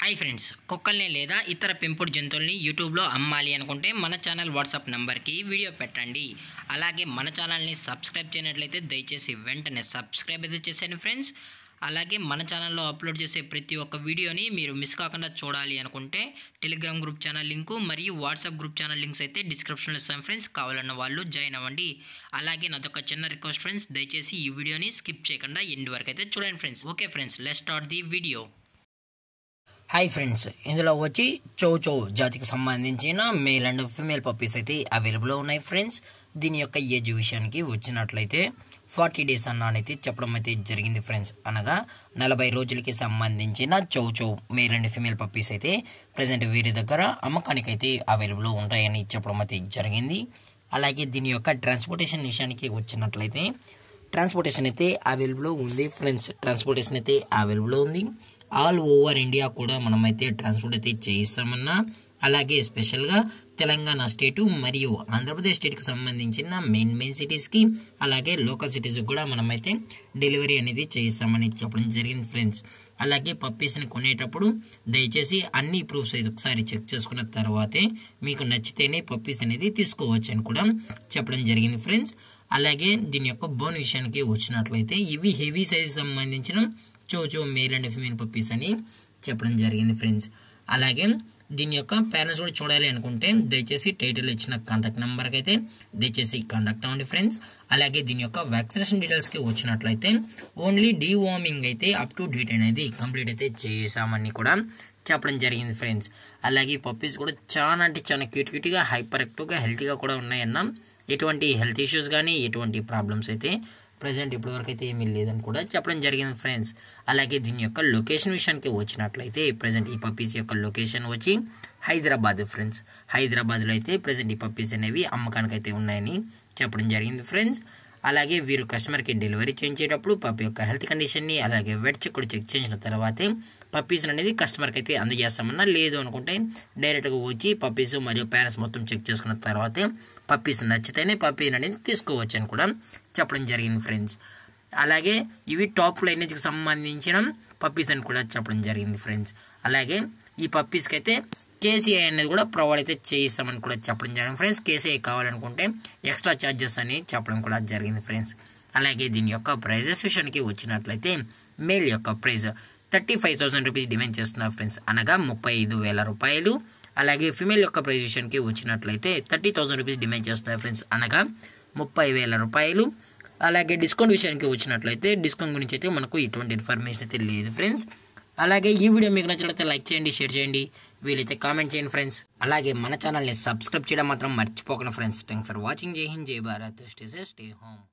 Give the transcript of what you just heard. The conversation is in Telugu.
హాయ్ ఫ్రెండ్స్ కుక్కల్ని లేదా ఇతర పెంపుడు జంతువుల్ని యూట్యూబ్లో అమ్మాలి అనుకుంటే మన ఛానల్ వాట్సాప్ నంబర్కి వీడియో పెట్టండి అలాగే మన ఛానల్ని సబ్స్క్రైబ్ చేయనట్లయితే దయచేసి వెంటనే సబ్స్క్రైబ్ అయితే చేసేయండి ఫ్రెండ్స్ అలాగే మన ఛానల్లో అప్లోడ్ చేసే ప్రతి ఒక్క వీడియోని మీరు మిస్ కాకుండా చూడాలి అనుకుంటే టెలిగ్రామ్ గ్రూప్ ఛానల్ లింకు మరియు వాట్సాప్ గ్రూప్ ఛానల్ లింక్స్ అయితే డిస్క్రిప్షన్లో ఇస్తాం ఫ్రెండ్స్ కావాలన్న వాళ్ళు జాయిన్ అవ్వండి అలాగే నాదొక చిన్న రిక్వెస్ట్ ఫ్రెండ్స్ దయచేసి ఈ వీడియోని స్కిప్ చేయకుండా ఎండ్ వరకు అయితే చూడండి friends okay friends let start the video hi friends ఇందులో వచ్చి చౌ చౌ జాతికి సంబంధించిన మేల్ అండ్ ఫీమేల్ పప్పీస్ అయితే అవైలబుల్లో ఉన్నాయి ఫ్రెండ్స్ దీని యొక్క ఏజ్ విషయానికి వచ్చినట్లయితే ఫార్టీ డేస్ అన్నానైతే చెప్పడం అయితే జరిగింది ఫ్రెండ్స్ అనగా నలభై రోజులకి సంబంధించిన chow chow male and female puppies అయితే ప్రజెంట్ వీరి దగ్గర అమ్మకానికి అయితే అవైలబుల్లో ఉంటాయని చెప్పడం అయితే జరిగింది అలాగే దీని యొక్క ట్రాన్స్పోర్టేషన్ విషయానికి వచ్చినట్లయితే ట్రాన్స్పోర్టేషన్ అయితే అవైలబుల్ ఉంది ఫ్రెండ్స్ ట్రాన్స్పోర్టేషన్ అయితే అవైలబుల్ ఉంది ఆల్ ఓవర్ ఇండియా కూడా మనమైతే ట్రాన్స్పోర్ట్ అయితే చేయిస్తామన్నా అలాగే స్పెషల్గా తెలంగాణ స్టేటు మరియు ఆంధ్రప్రదేశ్ స్టేట్కి సంబంధించిన మెయిన్ మెయిన్ సిటీస్కి అలాగే లోకల్ సిటీస్కి కూడా మనమైతే డెలివరీ అనేది చేయిస్తామని చెప్పడం జరిగింది ఫ్రెండ్స్ అలాగే పప్పీస్ని కొనేటప్పుడు దయచేసి అన్ని ప్రూఫ్స్ అయితే ఒకసారి చెక్ చేసుకున్న తర్వాతే మీకు నచ్చితేనే పప్పీస్ అనేది తీసుకోవచ్చు అని కూడా చెప్పడం జరిగింది ఫ్రెండ్స్ అలాగే దీని యొక్క బోన్ విషయానికి వచ్చినట్లయితే ఇవి హెవీ సైజ్ సంబంధించిన chow chow male and female puppies అని చెప్పడం జరిగింది ఫ్రెండ్స్ అలాగే దీని యొక్క పేరెంట్స్ కూడా చూడాలి అనుకుంటే దయచేసి టైటిల్ ఇచ్చిన కాంటాక్ట్ నెంబర్కి అయితే దయచేసి కాంటాక్ట్ అవ్వండి ఫ్రెండ్స్ అలాగే దీని యొక్క వ్యాక్సినేషన్ డీటెయిల్స్కి వచ్చినట్లయితే ఓన్లీ డీవార్మింగ్ అయితే అప్ టు డేట్ అనేది కంప్లీట్ అయితే చేసామని కూడా చెప్పడం జరిగింది ఫ్రెండ్స్ అలాగే పప్పీస్ కూడా చాలా అంటే చాలా క్యూట్ క్యూట్గా హైపర్ యాక్టివ్గా హెల్తీగా కూడా ఉన్నాయన్న ఎటువంటి హెల్త్ ఇష్యూస్ కానీ ఎటువంటి ప్రాబ్లమ్స్ అయితే ప్రజెంట్ ఇప్పటివరకు అయితే ఏమీ లేదని కూడా చెప్పడం జరిగింది ఫ్రెండ్స్ అలాగే దీని యొక్క లొకేషన్ విషయానికి వచ్చినట్లయితే ప్రజెంట్ ఈ పప్పీస్ యొక్క లొకేషన్ వచ్చి హైదరాబాద్ ఫ్రెండ్స్ హైదరాబాద్లో అయితే ప్రజెంట్ ఈ పప్పీస్ అనేవి అమ్మకానికి అయితే ఉన్నాయని చెప్పడం జరిగింది ఫ్రెండ్స్ అలాగే వీరు కస్టమర్కి డెలివరీ చేయించేటప్పుడు పప్పి యొక్క హెల్త్ కండిషన్ని అలాగే వెట్ చెక్ కూడా చెక్ చేసిన తర్వాతే పప్పీస్ అనేది కస్టమర్కి అయితే అందజేస్తామన్నా లేదు అనుకుంటే డైరెక్ట్గా వచ్చి పప్పీస్ మరియు పేరెంట్స్ మొత్తం చెక్ చేసుకున్న తర్వాతే పప్పీస్ నచ్చితేనే పప్పీని అనేది తీసుకోవచ్చు అని కూడా చెప్పడం జరిగింది ఫ్రెండ్స్ అలాగే ఇవి టాప్ లైనేజ్కి సంబంధించిన పప్పీస్ అని కూడా చెప్పడం జరిగింది ఫ్రెండ్స్ అలాగే ఈ పప్పీస్కి అయితే కేసీఐ అనేది కూడా ప్రొవైడ్ అయితే చేయిస్తామని కూడా చెప్పడం జరిగింది ఫ్రెండ్స్ కేసీఐ కావాలనుకుంటే ఎక్స్ట్రా ఛార్జెస్ అని చెప్పడం కూడా జరిగింది ఫ్రెండ్స్ అలాగే దీని యొక్క ప్రైజెస్ విషయానికి వచ్చినట్లయితే మేల్ యొక్క price thirty five thousand rupees demand చేస్తున్నారు ఫ్రెండ్స్ అనగా ముప్పై ఐదు వేల రూపాయలు అలాగే ఫిమేల్ యొక్క ప్రైజ్ విషయానికి వచ్చినట్లయితే థర్టీ థౌసండ్ రూపీస్ డిమాండ్ చేస్తున్నారు ఫ్రెండ్స్ అనగా ముప్పై వేల రూపాయలు అలాగే డిస్కౌంట్ విషయానికి వచ్చినట్లయితే డిస్కౌంట్ గురించి అయితే మనకు ఎటువంటి ఇన్ఫర్మేషన్ అయితే లేదు ఫ్రెండ్స్ అలాగే ఈ వీడియో మీకు నచ్చినట్లయితే లైక్ చేయండి షేర్ చేయండి వీలైతే కామెంట్ చేయండి ఫ్రెండ్స్ అలాగే మన ఛానల్ని సబ్స్క్రైబ్ చేయడం మాత్రం మర్చిపోకండి ఫ్రెండ్స్ థ్యాంక్స్ ఫర్ వాచింగ్ జై హింద్ జై Bharat stay safe stay home